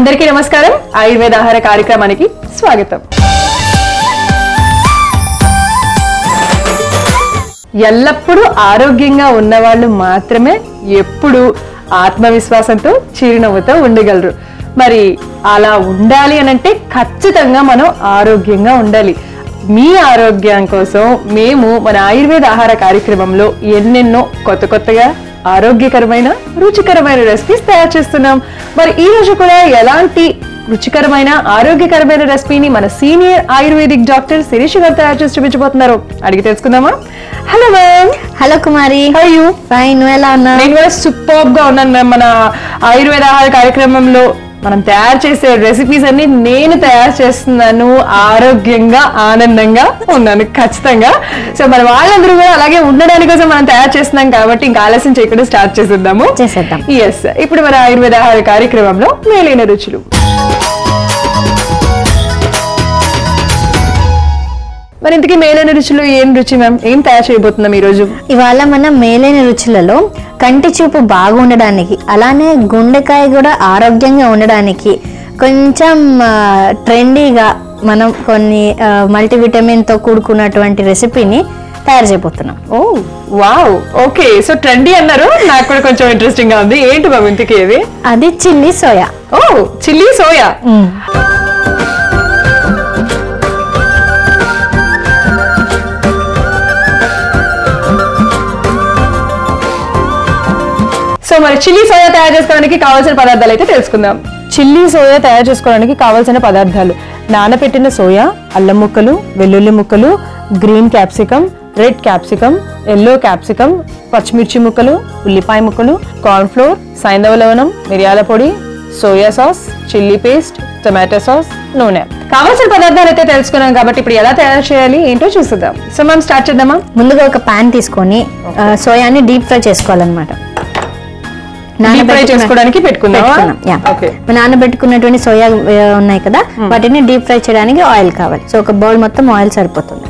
అందరికీ నమస్కారం ఆయుర్వేద ఆహార కార్యక్రమానికి స్వాగతం ఎల్లప్పుడూ ఆరోగ్యంగా ఉన్నవాళ్ళు మాత్రమే ఎప్పుడు ఆత్మవిశ్వాసంతో చిరునవ్వుతో ఉండగలరు మరి అలా ఉండాలి అనంటే ఖచ్చితంగా మనం ఆరోగ్యంగా ఉండాలి మీ ఆరోగ్యం కోసం మేము మన ఆయుర్వేద ఆహార కార్యక్రమంలో ఎన్నెన్నో కొత్త కొత్తగా ఆరోగ్యకరమైన రుచికరమైన రెసిపీస్ తయారు చేస్తున్నాం మరి ఈ రోజు కూడా ఎలాంటి రుచికరమైన ఆరోగ్యకరమైన రెసిపీని మన సీనియర్ ఆయుర్వేదిక్ డాక్టర్ శిరీష్ గారు తయారు చేసి చూపించబోతున్నారు అడిగి తెలుసుకుందామా hello ma'am hello Kumari how you fine నువ్వు ఎలా ఉన్నావు నేను కూడా సూపర్ గా ఉన్నాను మ్యామ్ మన ఆయుర్వేద ఆహార కార్యక్రమంలో మనం తయారు చేసే రెసిపీస్ అన్ని నేను తయారు చేస్తున్నాను ఆరోగ్యంగా ఆనందంగా ఉన్నాను ఖచ్చితంగా సో మన వాళ్ళందరూ కూడా అలాగే ఉండడానికి కోసం మనం తయారు చేస్తున్నాం కాబట్టి ఇంకా ఆలస్యం చేయకుండా స్టార్ట్ చేసేద్దాము చేసేద్దాం ఎస్ ఇప్పుడు మన ఆయుర్వేద ఆహార కార్యక్రమంలో మేలైన రుచులు మరి ఇంతకీ మేలైన రుచులు ఏం రుచి మ్యామ్ ఏం తయారు చేయబోతున్నాం ఈ రోజు ఇవాళ మనం మేలైన రుచులలో కంటి చూపు బాగుండడానికి అలానే గుండెకాయ కూడా ఆరోగ్యంగా ఉండడానికి కొంచెం ట్రెండీగా మనం కొన్ని మల్టీవిటమిన్తో కూడుకున్నటువంటి రెసిపీని తయారు చేయబోతున్నాం oh wow okay so trendy అన్నారు నాకు కూడా కొంచెం ఇంట్రెస్టింగ్ గా ఉంది ఏంటి మ్యామ్ ఇంతకీ ఇది అది chilli soya oh chilli soya so మరి చిల్లీ సోయా తయారు చేసుకోవడానికి కావాల్సిన పదార్థాలు అయితే తెలుసుకుందాం చిల్లీ సోయా తయారు చేసుకోవడానికి కావాల్సిన పదార్థాలు నానబెట్టిన సోయా అల్లం ముక్కలు వెల్లుల్లి ముక్కలు green capsicum red capsicum yellow capsicum పచ్చిమిర్చి ముక్కలు ఉల్లిపాయ ముక్కలు కార్న్ఫ్లోర్ సైంధవ లవణం మిరియాల పొడి soya sauce chilli paste tomato sauce నూనె కావాల్సిన పదార్థాలు అయితే తెలుసుకున్నాం కాబట్టి ఇప్పుడు ఎలా తయారు చేయాలి ఏంటో చూసేద్దాం సో మనం స్టార్ట్ చేద్దామా ముందుగా ఒక పాన్ తీసుకొని ఆ, సోయాని డీప్ ఫ్రై చేసుకోవాలన్నమాట డీప్ ఫ్రై చేసుకోవడానికి పెట్టుకుందామా పెట్టుకున్నాం, యా. ఓకే నానబెట్టుకున్నటువంటి సోయా ఆ, ఉన్నాయి కదా వాటిని డీప్ ఫ్రై చేయడానికి ఆయిల్ కావాలి సో ఒక బౌల్ మొత్తం ఆయిల్ సరిపోతుంది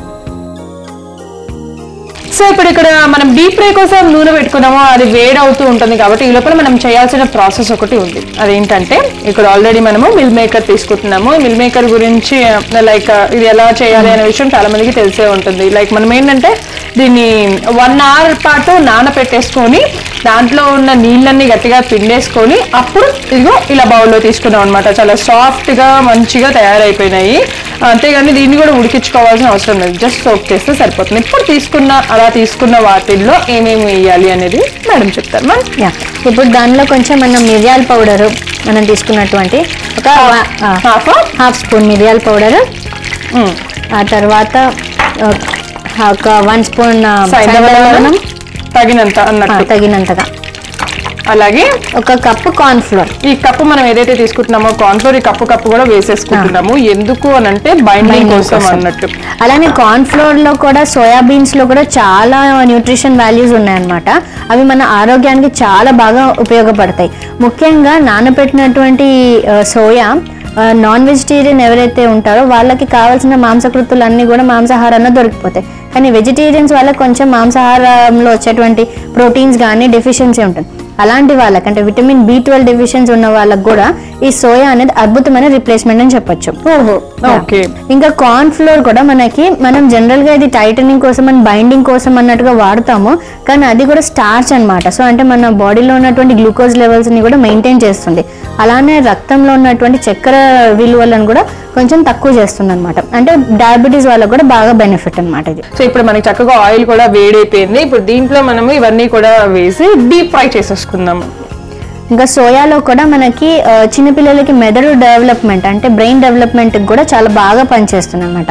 సో ఇప్పుడు ఇక్కడ మనం డీప్ ఫ్రై కోసం నూనె పెట్టుకున్నాము అది వేడి అవుతూ ఉంటుంది కాబట్టి ఈ లోపల మనం చేయాల్సిన ప్రాసెస్ ఒకటి ఉంది అదేంటంటే ఇక్కడ ఆల్రెడీ మనము మిల్ మేకర్ తీసుకుంటున్నాము మిల్ మేకర్ గురించి లైక్ ఇది ఎలా చేయాలి అనే విషయం చాలా మందికి తెలిసే ఉంటుంది లైక్ మనం ఏంటంటే దీన్ని వన్ అవర్ పాటు నానపెట్టేసుకొని దాంట్లో ఉన్న నీళ్ళన్నీ గట్టిగా పిండేసుకొని అప్పుడు ఇదిగో ఇలా బౌల్లో తీసుకున్నాం అనమాట చాలా సాఫ్ట్ గా మంచిగా తయారైపోయినాయి అంతేగాని దీన్ని కూడా ఉడికించుకోవాల్సిన అవసరం లేదు జస్ట్ సోక్ చేస్తే సరిపోతుంది ఇప్పుడు తీసుకున్న అలా తీసుకున్న వాటిల్లో ఏమేమి వేయాలి అనేది మేడం చెప్తారు మ్యామ్ యా ఇప్పుడు దానిలో కొంచెం మనం మిరియాల పౌడర్ మనం తీసుకున్నటువంటి ఒక హాఫ్ హాఫ్ స్పూన్ మిరియాల పౌడర్ ఆ తర్వాత ఆ, ఒక వన్ స్పూన్ సైంధవలవణం తగినంత అన్నట్టు తగినంతగా అలాగే ఒక కప్పు కార్న్ ఫ్లోర్ ఈ కప్పు మనం ఏదైతే తీసుకుంటున్నామో కార్న్ఫ్లోర్ ఈ కప్పు కప్పు కూడా వేసేసుకుంటున్నాము ఎందుకు అని అంటే బైండింగ్ Binding కోసం కోసం. అన్నట్టు అలానే కార్న్ ఫ్లోర్ లో కూడా సోయాబీన్స్ లో కూడా చాలా న్యూట్రిషన్ వాల్యూస్ ఉన్నాయన్నమాట అవి మన ఆరోగ్యానికి చాలా బాగా ఉపయోగపడతాయి ముఖ్యంగా నానబెట్టినటువంటి ఆ, సోయా నాన్ వెజిటేరియన్ ఎవరైతే ఉంటారో వాళ్ళకి కావాల్సిన మాంసకృతులు అన్నీ కూడా మాంసాహారంలో దొరికిపోతాయి కానీ వెజిటేరియన్స్ వాళ్ళకి కొంచెం మాంసాహారంలో వచ్చేటువంటి ప్రోటీన్స్ కానీ డెఫిషియన్సీ ఉంటుంది అలాంటి వాళ్ళకి అంటే విటమిన్ బి ట్వెల్వ్ డెఫిషియన్సీ ఉన్న వాళ్ళకి కూడా ఈ సోయా అనేది అద్భుతమైన రిప్లేస్మెంట్ అని చెప్పొచ్చు ఓహో ఓకే ఇంకా కార్న్ ఫ్లోర్ కూడా మనకి మనం జనరల్ గా ఇది టైటనింగ్ కోసం అండ్ బైండింగ్ కోసం అన్నట్టుగా వాడతాము కానీ అది కూడా స్టార్చ్ అన్నమాట సో అంటే మన బాడీలో ఉన్నటువంటి గ్లూకోజ్ లెవెల్స్ ని కూడా మెయింటైన్ చేస్తుంది అలానే రక్తంలో ఉన్నటువంటి చక్కెర విలువలను కూడా కొంచెం తక్కువ చేస్తుంది అనమాట అంటే డయాబెటీస్ వాళ్ళకి కూడా బాగా బెనిఫిట్ అన్నమాట ఇది సో ఇప్పుడు మనకి చక్కగా ఆయిల్ కూడా వేడైపోయింది ఇప్పుడు దీంట్లో మనము ఇవన్నీ కూడా వేసి డీప్ ఫ్రై చేసేసుకుందాము ఇంకా సోయాలో కూడా మనకి ఆ, చిన్నపిల్లలకి మెదడు డెవలప్మెంట్ అంటే బ్రెయిన్ డెవలప్మెంట్ కూడా చాలా బాగా పనిచేస్తుంది అనమాట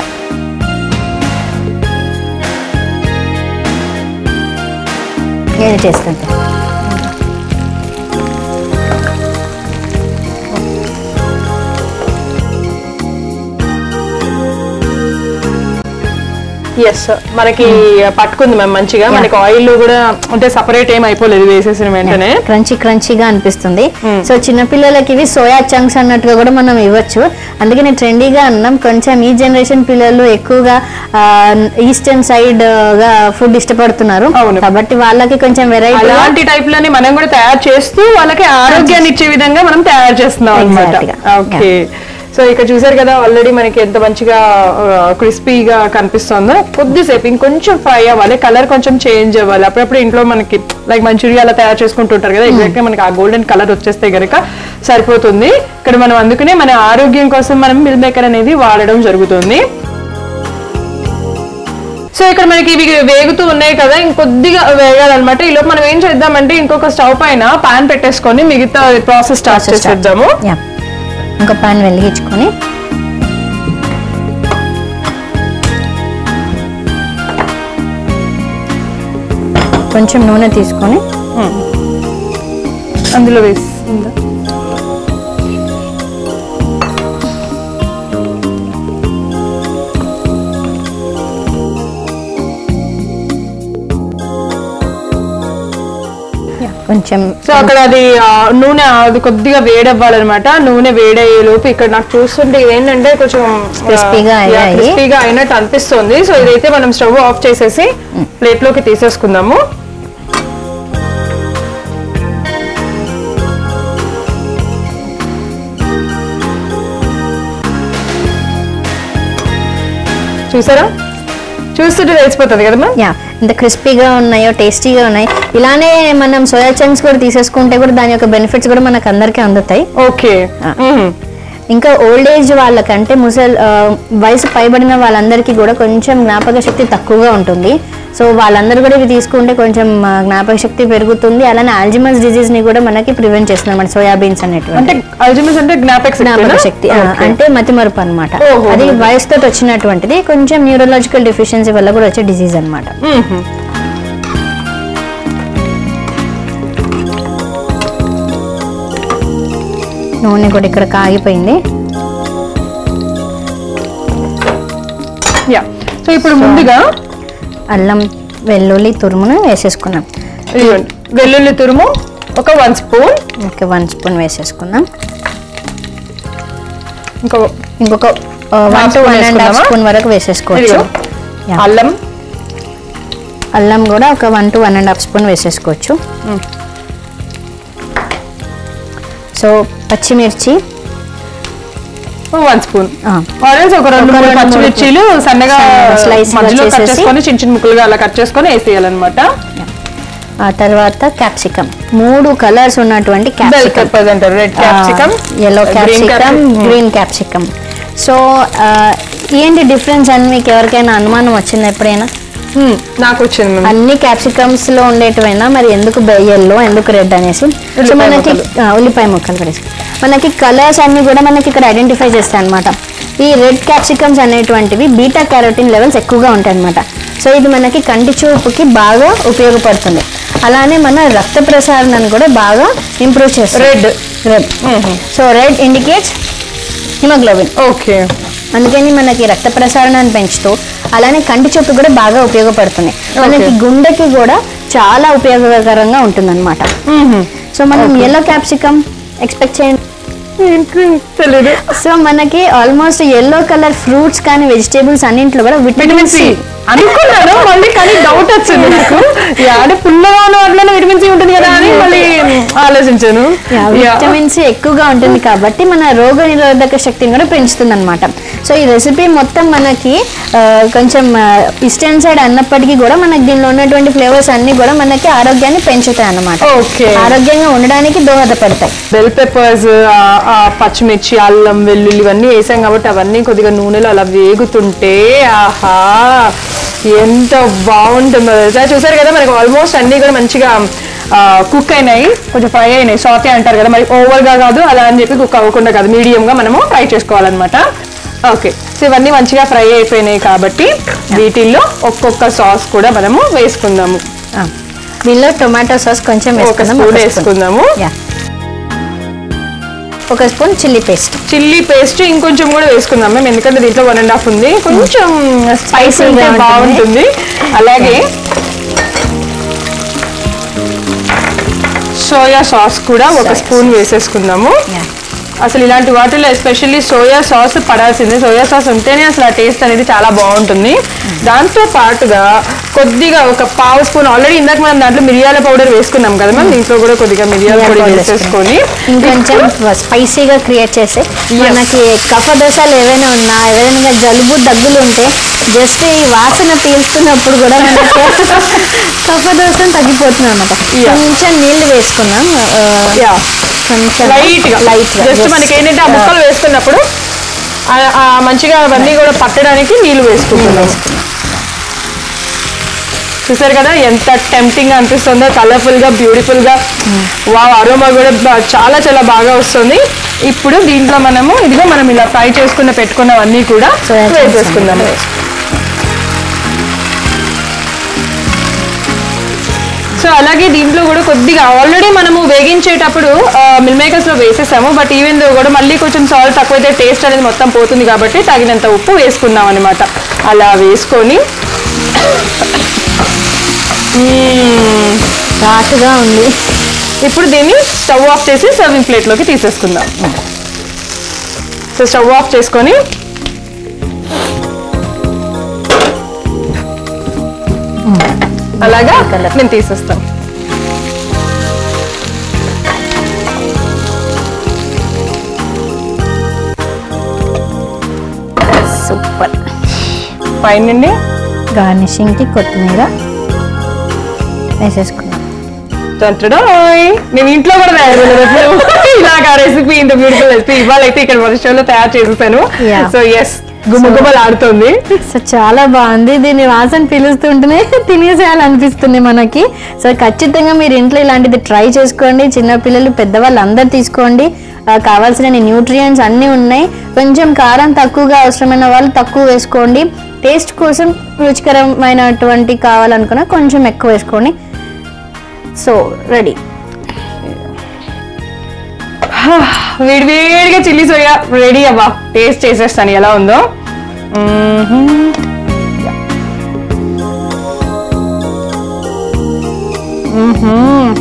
నేను చేస్తుంటే ఎస్ మనకి పట్టుకుంది మ్యామ్ మంచిగా మనకి ఆయిల్ కూడా అంటే సపరేట్ ఏం అయిపోలేదు వేసేసిన వెంటనే క్రంచీ క్రంచీగా అనిపిస్తుంది సో చిన్నపిల్లలకి ఇవి సోయా చంక్స్ అన్నట్టుగా కూడా మనం ఇవ్వచ్చు అందుకే నేను ట్రెండీగా అన్నాం కొంచెం ఈ జనరేషన్ పిల్లలు ఎక్కువగా ఈస్టర్న్ సైడ్ గా ఫుడ్ ఇష్టపడుతున్నారు అవును. కాబట్టి వాళ్ళకి కొంచెం వెరైటీ అలాంటి టైప్ లోనే మనం కూడా తయారు చేస్తూ వాళ్ళకి ఆరోగ్యాన్ని ఇచ్చే విధంగా మనం తయారు చేస్తున్నాం అనమాట Exactly గా. ఓకే సో ఇక చూసారు కదా ఆల్రెడీ మనకి ఎంత మంచిగా క్రిస్పీగా కనిపిస్తుందో కొద్దిసేపు ఇంకొంచెం ఫ్రై అవ్వాలి కలర్ కొంచెం చేంజ్ అవ్వాలి అప్పుడప్పుడు ఇంట్లో మనకి లైక్ మంచూరియా అలా తయారు చేసుకుంటుంటారు కదా ఎగ్జాక్ట్ గా మనకి ఆ గోల్డెన్ కలర్ వచ్చేస్తే గనక సరిపోతుంది ఇక్కడ మనం అందుకనే మన ఆరోగ్యం కోసం మనం మిల్ మేకర్ అనేది వాడడం జరుగుతుంది సో ఇక్కడ మనకి ఇవి వేగుతూ ఉన్నాయి కదా ఇంకొద్దిగా వేగాలన్నమాట ఈ లోపు మనం ఏం చేద్దామంటే ఇంకొక స్టవ్ పైన పాన్ పెట్టేసుకొని మిగతా ప్రాసెస్ స్టార్ట్ Process start. చేసేద్దాము యా ఇంకా పాన్ వెలిగించుకొని కొంచెం నూనె తీసుకొని అందులో వేసిందా కొంచెం సో అక్కడ అది ఆ, నూనె అది కొద్దిగా వేడవ్వాలన్నమాట నూనె వేడయ్యే లోపు ఇక్కడ నాకు చూస్తుంటే ఏంటంటే కొంచెం Crispy-గా అయ్యాయి. క్రిస్పీగా అయినట్టు అనిపిస్తుంది సో ఇదైతే మనం స్టవ్ ఆఫ్ చేసేసి ప్లేట్ లోకి తీసేసుకుందాము చూసారా చూస్తుంటే తెలిసిపోతుంది కదమ్మా యా ఎంత క్రిస్పీగా ఉన్నాయో టేస్టీగా ఉన్నాయి ఇలానే మనం సోయా చంక్స్ కూడా తీసేసుకుంటే కూడా దాని యొక్క బెనిఫిట్స్ కూడా మనకు అందరికీ అందుతాయి ఓకే మ్మ్. ఇంకా ఓల్డ్ ఏజ్ వాళ్ళకంటే ముసల్ ఆ, వయసు పైబడిన వాళ్ళందరికీ కూడా కొంచెం జ్ఞాపక శక్తి తక్కువగా ఉంటుంది సో వాళ్ళందరూ కూడా ఇవి తీసుకుంటే కొంచెం ఆ, జ్ఞాపక శక్తి పెరుగుతుంది అలానే ఆల్జిమస్ డిజీజ్ ని కూడా మనకి ప్రివెంట్ చేస్తుంది మన సోయాబీన్స్ అనేటువంటి అంటే అల్జిమస్ అంటే జ్ఞాపక జ్ఞాపక శక్తి శక్తి ఆ, అంటే మతిమరుపు అనమాట ఓహో. అది వయసుతో వచ్చినటువంటిది కొంచెం న్యూరలాజికల్ డెఫిషియన్సీ వల్ల కూడా వచ్చే డిజీజ్ అనమాట నూనె కూడా ఇక్కడ కాగిపోయింది యా సో ఇప్పుడు ముందుగా అల్లం వెల్లుల్లి తురుమును వేసేసుకున్నాం ఇదిగోండి వెల్లుల్లి తురుము ఒక one spoon okay one spoon వేసేసుకున్నాం ఇంకో ఇంకొక one Half to spoon one and half వేసుకుందామా? స్పూన్ వరకు వేసేసుకోవచ్చు ఇదిగో Yeah. అల్లం అల్లం కూడా ఒక one to one and half spoon వేసేసుకోవచ్చు సో పచ్చిమిర్చి వన్ స్పూన్ ఆ, ఆరెంజ్ ఒక రెండు ఒక మూడు రెండు మూడు పచ్చిమిర్చీలు సన్నగా సన్నగా slice గా మధ్యలో కట్ చేసేసి- చేసుకొని చిన్న చిన్న ముక్కలుగా అలా కట్ చేసుకొని వేసేయాలన్నమాట ఆ తర్వాత క్యాప్సికమ్ మూడు కలర్స్ ఉన్నటువంటి బెల్ క్యాప్సికమ్ పెప్పర్స్ అంటారు red capsicum yellow capsicum green capsicum so ఏంటి డిఫరెన్స్ అని మీకు ఎవరికైనా అనుమానం వచ్చిందా ఎప్పుడైనా నాకు వచ్చింది మ్యామ్ అన్ని క్యాప్సికమ్స్ లో ఉండేటివైనా మరి ఎందుకు ఎల్లో ఎందుకు రెడ్ అనేసి సో ఉల్లిపాయ మనకి ముక్కలు. ఆ, ఉల్లిపాయ ముక్కలు కూడా వేసి. మనకి కలర్స్ అన్ని కూడా మనకి ఇక్కడ ఐడెంటిఫై చేస్తాయి అనమాట ఈ రెడ్ క్యాప్సికమ్స్ అనేటువంటివి బీటా క్యారోటిన్ లెవెల్స్ ఎక్కువగా ఉంటాయి అనమాట సో ఇది మనకి కంటి చూపుకి బాగా ఉపయోగపడుతుంది అలానే మన రక్త ప్రసారణను కూడా బాగా ఇంప్రూవ్ చేస్తుంది red red so red indicates haemoglobin okay అందుకని మనకి రక్త ప్రసారణాన్ని పెంచుతూ అలానే కంటి చూపు కూడా బాగా ఉపయోగపడుతుంది మనకి గుండెకి కూడా చాలా ఉపయోగకరంగా ఉంటుందన్నమాట సో మనం ఎల్లో క్యాప్సికమ్ ఎక్స్పెక్ట్ చేయండి తెలియదు సో మనకి ఆల్మోస్ట్ ఎల్లో కలర్ ఫ్రూట్స్ కానీ వెజిటేబుల్స్ అన్నింటిలో కూడా విటమిన్ విటమిన్ సి సి అనుకున్నాను మళ్ళీ కానీ డౌట్ వచ్చింది నాకు యాడ పుల్లగా ఉన్న వాటిలో విటమిన్ సి ఉంటుంది కదా అని మళ్ళీ ఆలోచించాను Yeah. విటమిన్ సి ఎక్కువగా ఉంటుంది కాబట్టి మన రోగ నిరోధక శక్తిని కూడా పెంచుతుంది అనమాట సో ఈ రెసిపీ మొత్తం మనకి ఆ, కొంచెం ఇస్టర్న్ సైడ్ అన్నప్పటికీ కూడా మనకి దీనిలో ఉన్నటువంటి ఫ్లేవర్స్ అన్ని కూడా మనకి ఆరోగ్యాన్ని పెంచుతాయి అన్నమాట Okay. ఆరోగ్యంగా ఉండడానికి దోహదపడతాయి బెల్ పెప్పర్స్ పచ్చిమిర్చి అల్లం వెల్లుల్లి ఇవన్నీ వేసాం కాబట్టి అవన్నీ కొద్దిగా నూనెలో అలా వేగుతుంటే ఆహా ఎంత బాగుంటుందో తెలుసా చూసారు కదా మనకి ఆల్మోస్ట్ అన్నీ కూడా మంచిగా కుక్ అయినాయి కొంచెం ఫ్రై అయినాయి సాతే అంటారు కదా మరి ఓవర్గా కాదు అలా అని చెప్పి కుక్ అవ్వకుండా కాదు మీడియంగా మనము ఫ్రై చేసుకోవాలన్నమాట ఓకే సో ఇవన్నీ మంచిగా ఫ్రై అయిపోయినాయి కాబట్టి వీటిల్లో ఒక్కొక్క సాస్ కూడా మనము వేసుకుందాము ఆ, దీనిలో టొమాటో సాస్ కొంచెం ఒక వేసుకుందాం స్పూన్ ఒక spoon. వేసుకుందాము Yeah. ఒక spoon chilli paste chilli paste ఇంకొంచెం కూడా వేసుకుందాం మేము ఎందుకంటే దీంట్లో వన్ అండ్ హాఫ్ ఉంది కొంచెం స్పైసీ Spicy ఉంటే గా ఉంటుంది. బాగుంటుంది అలాగే సోయా సాస్ కూడా ఒక Soya స్పూన్ వేసేసుకుందాము అసలు ఇలాంటి వాటిలో ఎస్పెషల్లీ సోయా సాస్ పడాల్సిందే సోయా సాస్ ఉంటేనే అసలు ఆ టేస్ట్ అనేది చాలా బాగుంటుంది దాంతో పాటుగా కొద్దిగా ఒక పావు స్పూన్ ఆల్రెడీ ఇందాక మనం దాంట్లో మిరియాల పౌడర్ వేసుకున్నాం కదా మ్యామ్ దీంట్లో కూడా కొద్దిగా మిరియాల మిరియాల పొడి powder వేసేసుకొని ఇంకొంచెం స్పైసీగా క్రియేట్ చేసి మనకి కఫ దోషాలు ఏవైనా ఉన్నా ఏదైనా జలుబు దగ్గులు ఉంటే జస్ట్ ఈ వాసన పీల్చుకున్నప్పుడు కూడా మనకి కఫ దోషం తగ్గిపోతుంది అనమాట Yeah. కొంచెం నీళ్లు వేసుకున్నాం ఆ, యా కొంచెం లైట్ గా లైట్ గా జస్ట్ just, మనకి ఏంటంటే ఆ ఆ, ముక్కలు వేసుకున్నప్పుడు ఆ- ఆ మంచిగా అవన్నీ కూడా పట్టడానికి నీళ్లు వేసుకుంటున్నాం చూసారు కదా ఎంత టెంప్టింగ్ గా అనిపిస్తుందో కలర్ఫుల్ గా బ్యూటిఫుల్ గా వా అరోమా కూడా బా- చాలా చాలా బాగా వస్తుంది ఇప్పుడు దీంట్లో మనము ఇదిగో మనం ఇలా ఫ్రై చేసుకున్న పెట్టుకున్నవన్నీ కూడా Soya chunks వేసేసుకుందాము సో అలాగే దీంట్లో కూడా కొద్దిగా ఆల్రెడీ మనము వేగించేటప్పుడు మిల్ మేకర్స్ లో వేసేసాము బట్ ఈవెన్ దో కూడా మళ్ళీ కొంచెం సాల్ట్ తక్కువైతే టేస్ట్ అనేది మొత్తం పోతుంది కాబట్టి తగినంత ఉప్పు వేసుకుందాం అనమాట అలా వేసుకొని మ్మ్. ఘాటుగా ఉంది ఇప్పుడు దీన్ని స్టవ్ ఆఫ్ చేసి సర్వింగ్ ప్లేట్లోకి తీసేసుకుందాం సో స్టవ్ ఆఫ్ చేసుకొని అలాగా Colour. నేను తీసేస్తాను సూపర్ పైన గార్నిషింగ్ కి కొత్తిమీర వేసేసుకున్నాం తంటడాయ్ నేను ఇంట్లో కూడా తయారు చేయలేదు ఇలాగ రెసిపీ ఇంత బ్యూటిఫుల్ రెసిపీ ఇవాళ అయితే ఇక్కడ మన షోలో తయారు చేసేసాను Yeah. సో ఎస్ గుమ్మగుమ్మలు ఆడుతుంది సో చాలా బాగుంది దీని వాసన పిలుస్తుంటేనే తినేసేయాలనిపిస్తుంది మనకి సో ఖచ్చితంగా మీరు ఇంట్లో ఇలాంటిది ట్రై చేసుకోండి చిన్నపిల్లలు పెద్దవాళ్ళు అందరు తీసుకోండి ఆ, కావాల్సిన న్యూట్రియంట్స్ అన్నీ ఉన్నాయి కొంచెం కారం తక్కువగా అవసరమైన వాళ్ళు తక్కువ వేసుకోండి టేస్ట్ కోసం రుచికరమైనటువంటి కావాలనుకున్నా కొంచెం ఎక్కువ వేసుకోండి సో రెడీ వేడి వేడిగా చిల్లీ సోయా రెడీ అవ్వా టేస్ట్ చేసేస్తాను ఎలా ఉందో మ్మ్హ్మ్. మ్మ్హ్మ్.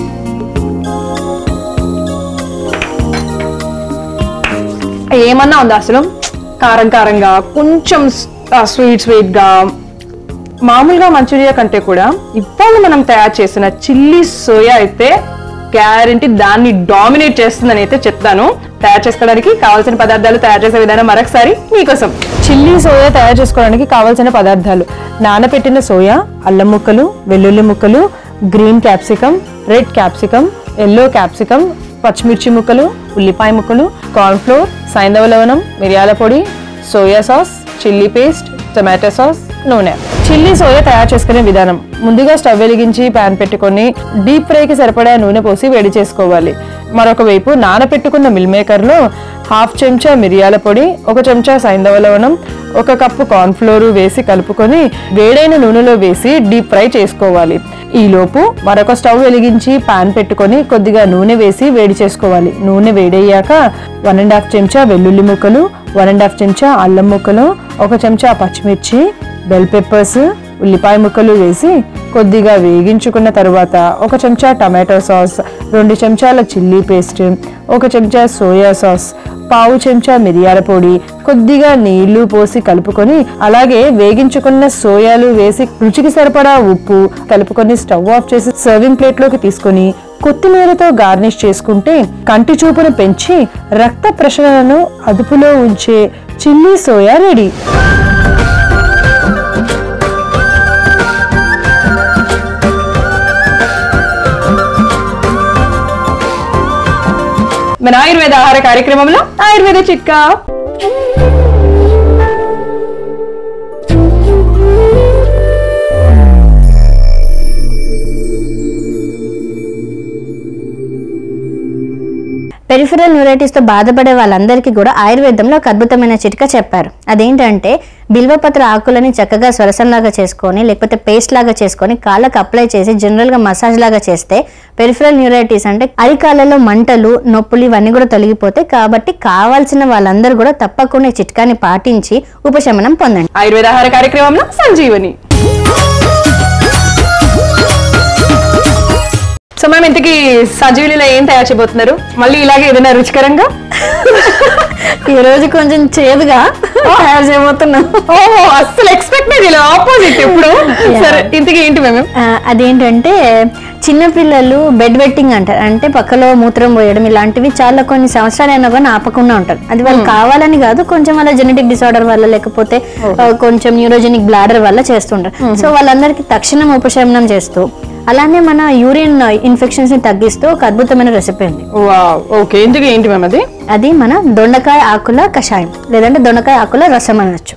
ఏమన్నా ఉందా అసలు కారం కారంగా కొంచెం స్వీట్ స్వీట్ గా మామూలుగా మంచూరియా కంటే కూడా ఇవాళ మనం తయారు చేసిన చిల్లీ సోయా అయితే గ్యారంటీ దాన్ని డామినేట్ చేస్తుందని అయితే చెప్తాను తయారు చేసుకోవడానికి కావాల్సిన పదార్థాలు తయారు చేసే విధానం మరొకసారి మీకోసం చిల్లీ సోయా తయారు చేసుకోవడానికి కావాల్సిన పదార్థాలు నానబెట్టిన సోయా అల్లం ముక్కలు వెల్లుల్లి ముక్కలు green capsicum red capsicum yellow capsicum పచ్చిమిర్చి ముక్కలు ఉల్లిపాయ ముక్కలు కార్న్ఫ్లోర్ సైంధవ లవణం మిరియాల పొడి soya sauce chilli paste tomato sauce నూనె చిల్లీ సోయా తయారు చేసుకునే విధానం ముందుగా స్టవ్ వెలిగించి పాన్ పెట్టుకొని డీప్ ఫ్రైకి సరిపడా నూనె పోసి వేడి చేసుకోవాలి మరొక వైపు నానపెట్టుకున్న మిల్ మేకర్లో హాఫ్ చెంచా మిరియాల పొడి ఒక చెంచా సైంధవ లవణం ఒక కప్పు కార్న్ఫ్లోర్ వేసి కలుపుకొని వేడైన నూనెలో వేసి డీప్ ఫ్రై చేసుకోవాలి ఈలోపు మరొక స్టవ్ వెలిగించి పాన్ పెట్టుకొని కొద్దిగా నూనె వేసి వేడి చేసుకోవాలి నూనె వేడయ్యాక వన్ అండ్ హాఫ్ చెంచా వెల్లుల్లి ముక్కలు వన్ అండ్ హాఫ్ చెంచా అల్లం ముక్కలు ఒక చెంచా పచ్చిమిర్చి బెల్ పెప్పర్స్ ఉల్లిపాయ ముక్కలు వేసి కొద్దిగా వేగించుకున్న తరువాత ఒక చెంచా టమాటో సాస్ రెండు చెంచాల చిల్లీ పేస్ట్ ఒక చెంచా సోయా సాస్ పావు చెంచా మిరియాల పొడి కొద్దిగా నీళ్లు పోసి కలుపుకొని అలాగే వేగించుకున్న సోయాలు వేసి రుచికి సరిపడా ఉప్పు కలుపుకొని స్టవ్ ఆఫ్ చేసి సర్వింగ్ ప్లేట్లోకి తీసుకొని కొత్తిమీరతో గార్నిష్ చేసుకుంటే కంటి చూపును పెంచి రక్త ప్రసరణను అదుపులో ఉంచే చిల్లీ సోయా రెడీ మన ఆయుర్వేద ఆహార కార్యక్రమంలో ఆయుర్వేద చిట్కా పెరిఫరల్ న్యూరైటిస్ తో బాధపడే వాళ్ళందరికీ కూడా ఆయుర్వేదంలో ఒక అద్భుతమైన చిట్కా చెప్పారు అదేంటంటే బిల్వపత్ర ఆకులని చక్కగా స్వరసంలాగా చేసుకొని లేకపోతే పేస్ట్ లాగా చేసుకొని కాళ్ళకు అప్లై చేసి జనరల్ గా మసాజ్ లాగా చేస్తే పెరిఫరల్ న్యూరైటిస్ అంటే అరికాళ్ళలో మంటలు నొప్పులు ఇవన్నీ కూడా తొలగిపోతాయి కాబట్టి కావాల్సిన వాళ్ళందరూ కూడా తప్పకుండా ఈ చిట్కాని పాటించి ఉపశమనం పొందండి ఆయుర్వేద ఆహార కార్యక్రమంలో సంజీవని సో మేము ఇంతకీ సంజీవనిలో ఏం తయారు చేయబోతున్నారు మళ్ళీ ఇలాగే ఏదైనా రుచికరంగా ఈ రోజు కొంచెం చేదుగా తయారు చేయబోతున్నాం ఓహో అస్సలు ఎక్స్పెక్ట్ లేదు ఇలా ఆపోజిట్ ఇప్పుడు సరే ఇంతకీ ఏంటి మేము ఆ, అదేంటంటే చిన్నపిల్లలు బెడ్ వెట్టింగ్ అంటారు అంటే పక్కలో మూత్రం పోయడం ఇలాంటివి చాలా కొన్ని సంవత్సరాలు అయినా కానీ ఆపకుండా ఉంటారు అది వాళ్ళు కావాలని కాదు కొంచెం వాళ్ళ జెనెటిక్ డిసార్డర్ వల్ల లేకపోతే ఆ, కొంచెం న్యూరోజెనిక్ బ్లాడర్ వల్ల చేస్తుంటారు సో వాళ్ళందరికీ తక్షణం ఉపశమనం చేస్తూ అలానే మన యూరిన్ ఇన్ఫెక్షన్స్ ని తగ్గిస్తూ ఒక అద్భుతమైన రెసిపీ ఉంది వావ్ ఓకే ఇంతకీ ఏంటి మేము అది అది మన దొండకాయ ఆకుల కషాయం లేదంటే దొండకాయ ఆకుల రసం అనొచ్చు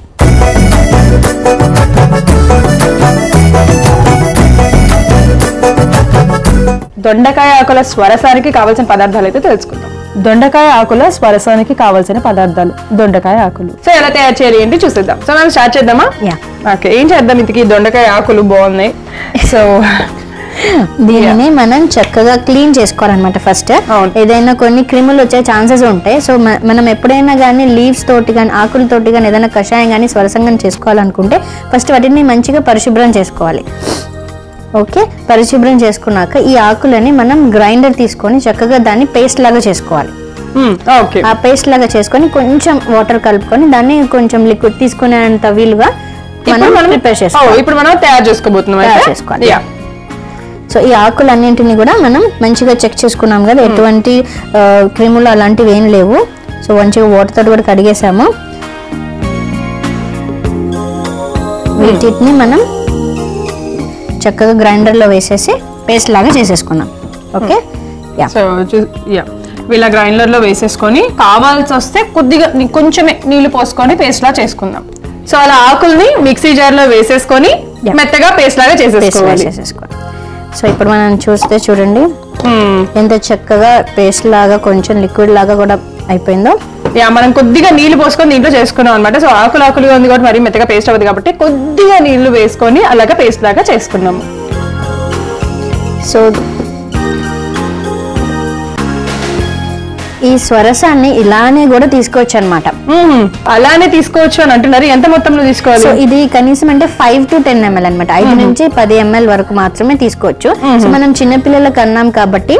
దొండకాయ ఆకుల స్వరసానికి కావాల్సిన పదార్థాలు అయితే తెలుసుకుందాం దొండకాయ ఆకుల స్వరసానికి కావాల్సిన పదార్థాలు దొండకాయ ఆకులు సో ఎలా తయారు చేయాలి ఏంటి చూసేద్దాం సో మనం స్టార్ట్ చేద్దామా యా ఓకే ఏం చేద్దాం ఇంతకీ దొండకాయ ఆకులు బాగున్నాయి సో దీనిని మనం చక్కగా క్లీన్ చేసుకోవాలన్నమాట ఫస్ట్ అవును. ఏదైనా కొన్ని క్రిములు వచ్చే ఛాన్సెస్ ఉంటాయి సో మ- మనం ఎప్పుడైనా కానీ లీవ్స్ తోటి కానీ ఆకులతోటి కానీ ఏదైనా కషాయం కానీ స్వరసంగం చేసుకోవాలనుకుంటే ఫస్ట్ వాటిని మంచిగా పరిశుభ్రం చేసుకోవాలి ఓకే పరిశుభ్రం చేసుకున్నాక ఈ ఆకులని మనం గ్రైండర్ తీసుకొని చక్కగా దాన్ని పేస్ట్ లాగా చేసుకోవాలి ఓకే ఆ పేస్ట్ లాగా చేసుకొని కొంచెం వాటర్ కలుపుకొని దాన్ని కొంచెం లిక్విడ్ తీసుకునేంత వీలుగా మనం ప్రిపేర్ చేసుకోవాలి ఇప్పుడు మనం తయారు చేసుకోబోతున్నాం తయారు అయితే? చేసుకోవాలి. Yeah. సో ఈ ఆకులన్నింటినీ కూడా మనం మంచిగా చెక్ చేసుకున్నాం కదా ఎటువంటి ఆ, క్రిములు అలాంటివి ఏం లేవు సో మంచిగా వాటర్ తోటి కూడా కడిగేసాము వీటిని మనం చక్కగా గ్రైండర్ లో వేసేసి పేస్ట్ లాగా చేసేసుకున్నాం ఓకే యా సో యా వీళ్ళ గ్రైండర్ లో వేసేసుకొని కావాల్సి వస్తే కొద్దిగా ని- కొంచెమే నీళ్లు పోసుకొని పేస్ట్ లా చేసుకుందాం సో అలా ఆకుల్ని మిక్సీ జార్ లో వేసేసుకొని Yeah. మెత్తగా పేస్ట్ లాగా పేస్ట్ చేసేసుకోవాలి వేసేసుకోండి సో ఇప్పుడు మనం చూస్తే చూడండి మ్మ్. ఎంత చక్కగా పేస్ట్ లాగా కొంచెం లిక్విడ్ లాగా కూడా అయిపోయిందో యా మనం కొద్దిగా నీళ్లు పోసుకొని దీంట్లో చేసుకున్నాం అనమాట సో ఆకులు ఆకులుగా ఉంది కాబట్టి మరి మెత్తగా పేస్ట్ అవ్వదు కాబట్టి కొద్దిగా నీళ్లు వేసుకొని అలాగా పేస్ట్ లాగా చేసుకున్నాము సో ఈ స్వరసాన్ని ఇలానే కూడా తీసుకోవచ్చు అనమాట మ్మ్. అలానే తీసుకోవచ్చు అని అంటున్నారు ఎంత మొత్తంలో తీసుకోవాలి సో ఇది కనీసం అంటే ఫైవ్ టు టెన్ ఎంఎల్ అనమాట ఐదు నుంచి పది ఎంఎల్ వరకు మాత్రమే తీసుకోవచ్చు సో మనం చిన్నపిల్లలకు అన్నాం కాబట్టి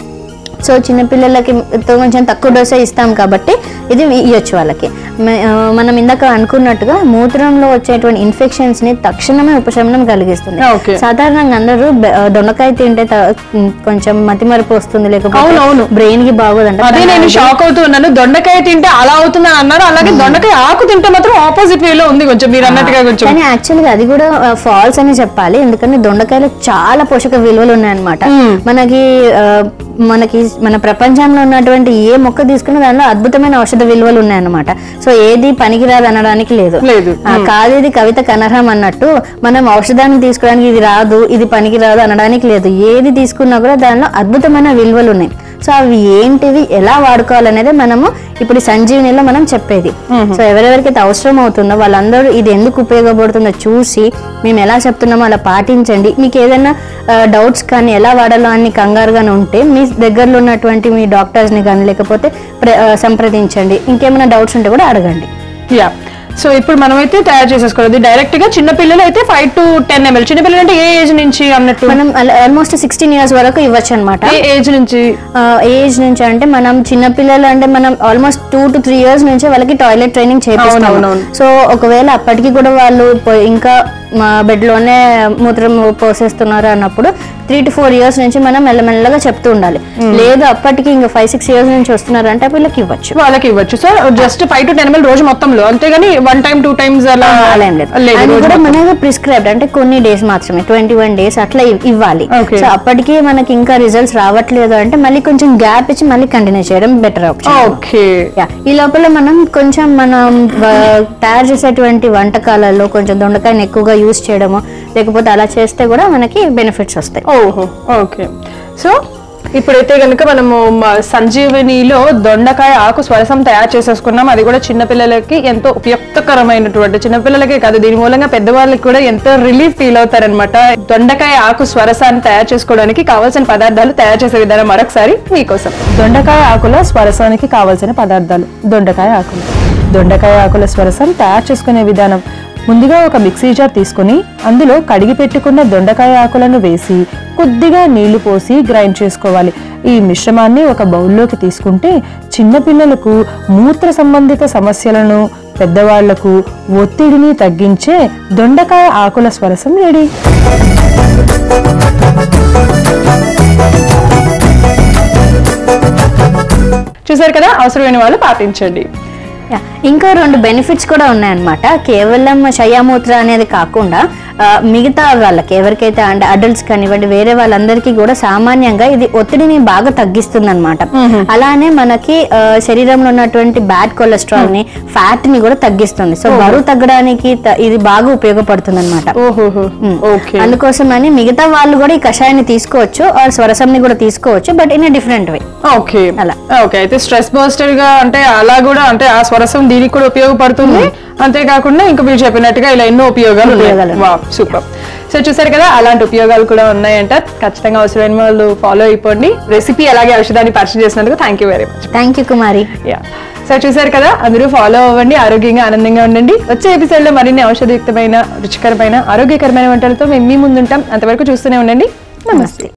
సో చిన్నపిల్లలకి తో కొంచెం తక్కువ డోసే ఇస్తాం కాబట్టి ఇది ఇవ్వచ్చు వాళ్ళకి మ- ఆ, మనం ఇందాక అనుకున్నట్టుగా మూత్రంలో వచ్చేటువంటి ఇన్ఫెక్షన్స్ ని తక్షణమే ఉపశమనం కలిగిస్తుంది Okay. సాధారణంగా అందరూ బె- ఆ, దొండకాయ తింటే త- కొంచెం మతిమరుపు వస్తుంది లేకపోతే అవునవును. బ్రెయిన్ కి బాగోదంట అదే నేను షాక్ అవుతూ ఉన్నాను దొండకాయ తింటే అలా అవుతుంది అని అన్నారు అలాగే దొండకాయ ఆకు తింటే మాత్రం ఆపోజిట్ వేలో ఉంది కొంచెం మీరు అన్నట్టుగా కొంచెం కానీ యాక్చువల్గా అది కూడా ఫాల్స్ అని చెప్పాలి ఎందుకంటే దొండకాయలో చాలా పోషక విలువలు ఉన్నాయన్నమాట మనకి ఆ, మనకి మన ప్రపంచంలో ఉన్నటువంటి ఏ మొక్క తీసుకున్నా దానిలో అద్భుతమైన ఔషధ విలువలు ఉన్నాయన్నమాట సో ఏది పనికిరాదు అనడానికి లేదు లేదు. ఆ, కాదు ఇది కవిత కనర్హం అన్నట్టు మనం ఔషధాన్ని తీసుకోవడానికి ఇది రాదు ఇది పనికిరాదు అనడానికి లేదు ఏది తీసుకున్నా కూడా దానిలో అద్భుతమైన విలువలు ఉన్నాయి సో అవి ఏంటివి ఎలా వాడుకోవాలనేది మనము ఇప్పుడు ఈ సంజీవనిలో మనం చెప్పేది సో ఎవరెవరికైతే అవసరం అవుతుందో వాళ్ళందరూ ఇది ఎందుకు ఉపయోగపడుతుందో చూసి మేము ఎలా చెప్తున్నామో అలా పాటించండి మీకు ఏదైనా డౌట్స్ కానీ ఎలా వాడాలో అని కంగారుగానే ఉంటే మీ దగ్గరలో ఉన్నటువంటి మీ డాక్టర్స్ని కానీ లేకపోతే ప్ర- ఆ, సంప్రదించండి ఇంకేమైనా డౌట్స్ ఉంటే కూడా అడగండి యా సో ఇప్పుడు మనమైతే తయారు చేసేసుకోవాలి డైరెక్ట్ గా చిన్న పిల్లలు అయితే ఫైవ్ టు టెన్ ఎంఎల్ చిన్న పిల్లలు అంటే ఏ ఏజ్ నుంచి అన్నట్టు మనం ఆల్మోస్ట్ సిక్స్టీన్ ఇయర్స్ వరకు ఇవ్వచ్చు అనమాట ఏ ఏజ్ నుంచి ఏజ్ నుంచి అంటే మనం చిన్న పిల్లలు అంటే మనం almost two to three years నుంచి వాళ్ళకి టాయిలెట్ ట్రైనింగ్ చేపిస్తాము అవునవును. సో ఒకవేళ అప్పటికి కూడా వాళ్ళు పో- ఇంకా మా బెడ్ లోనే మూత్రం పోసేస్తున్నారు అన్నప్పుడు త్రీ టు ఫోర్ ఇయర్స్ నుంచి మనం మెల్లమెల్లగా చెప్తూ ఉండాలి లేదు అప్పటికి ఇంకా ఫైవ్ సిక్స్ ఇయర్స్ నుంచి వస్తున్నారు అంటే వీళ్ళకి ఇవ్వచ్చు వాళ్ళకి ఇవ్వచ్చు so just five to ten ML రోజు మొత్తంలో అంతేగాని వన్ టైం టూ టైమ్స్ అలా అలా ఏం లేదు లేదు అది రోజు కూడా మొత్తం. మనకి ప్రిస్క్రైబ్డ్ అంటే కొన్ని డేస్ మాత్రమే ట్వంటీ వన్ డేస్ అట్లా ఇవ్- ఇవ్వాలి Okay. సో అప్పటికి మనకి ఇంకా రిజల్ట్స్ రావట్లేదు అంటే మళ్ళీ కొంచెం గ్యాప్ ఇచ్చి మళ్ళీ కంటిన్యూ చేయడం బెటర్ ఆప్షన్ ఓకే యా ఈ లోపల మనం కొంచెం మనం వ- తయారు చేసేటువంటి వంటకాలలో కొంచెం దొండకాయని ఎక్కువగా యూస్ చేయడము లేకపోతే అలా చేస్తే కూడా మనకి బెనిఫిట్స్ వస్తాయి ఓహో ఓకే సో ఇప్పుడైతే కనుక మనము మ- సంజీవనిలో దొండకాయ ఆకు స్వరసం తయారు చేసేసుకున్నాం అది కూడా చిన్నపిల్లలకి ఎంతో ఉపయుక్తకరమైనటువంటి చిన్నపిల్లలకే కాదు దీని మూలంగా పెద్దవాళ్ళకి కూడా ఎంతో రిలీఫ్ ఫీల్ అవుతారనమాట దొండకాయ ఆకు స్వరసాన్ని తయారు చేసుకోవడానికి కావాల్సిన పదార్థాలు తయారు చేసే విధానం మరొకసారి మీకోసం దొండకాయ ఆకుల స్వరసానికి కావాల్సిన పదార్థాలు దొండకాయ ఆకులు దొండకాయ ఆకుల స్వరసం తయారు చేసుకునే విధానం ముందుగా ఒక మిక్సీ జార్ తీసుకొని అందులో కడిగి పెట్టుకున్న దొండకాయ ఆకులను వేసి కొద్దిగా నీళ్లు పోసి గ్రైండ్ చేసుకోవాలి ఈ మిశ్రమాన్ని ఒక బౌల్లోకి తీసుకుంటే చిన్నపిల్లలకు మూత్ర సంబంధిత సమస్యలను పెద్దవాళ్లకు ఒత్తిడిని తగ్గించే దొండకాయ ఆకుల స్వరసం రెడీ చూసారు కదా అవసరమైన వాళ్ళు పాటించండి యా, ఇంకా రెండు బెనిఫిట్స్ కూడా ఉన్నాయన్నమాట కేవలం శయామూత్ర అనేది కాకుండా ఆ, మిగతా వాళ్ళకి ఎవరికైతే అంటే అడల్ట్స్ కానివ్వండి వేరే వాళ్ళందరికీ కూడా సామాన్యంగా ఇది ఒత్తిడిని బాగా తగ్గిస్తుంది అనమాట అలానే మనకి ఆ, శరీరంలో ఉన్నటువంటి బ్యాడ్ కొలెస్ట్రాల్ ని ఫ్యాట్ ని కూడా తగ్గిస్తుంది సో బరువు తగ్గడానికి త- ఇది బాగా ఉపయోగపడుతుంది అనమాట ఓహోహో ఓకే అందుకోసమని మిగతా వాళ్ళు కూడా ఈ కషాయాన్ని తీసుకోవచ్చు ఆర్ స్వరసంని కూడా తీసుకోవచ్చు but in different way okay అలా. ఓకే అయితే స్ట్రెస్ బస్టర్ గా అంటే అలా కూడా అంటే ఆ స్వరసం దీనికి కూడా ఉపయోగపడుతుంది అంతేకాకుండా ఇంకా మీరు చెప్పినట్టుగా ఇలా ఎన్నో ఉపయోగాలు ఉపయోగాలు ఉన్నాయి సూపర్ సో చూసారు కదా అలాంటి ఉపయోగాలు కూడా ఉన్నాయంట ఖచ్చితంగా అవసరమైన వాళ్ళు ఫాలో అయిపోండి రెసిపీ అలాగే ఔషధాన్ని పరిచయం చేసినందుకు thank you very much thank you Kumari yeah so చూసారు కదా అందరూ ఫాలో అవ్వండి ఆరోగ్యంగా ఆనందంగా ఉండండి వచ్చే ఎపిసోడ్ లో మరిన్ని ఔషధయుక్తమైన రుచికరమైన ఆరోగ్యకరమైన వంటలతో మేము మీ ముందుంటాం అంతవరకు చూస్తూనే ఉండండి నమస్తే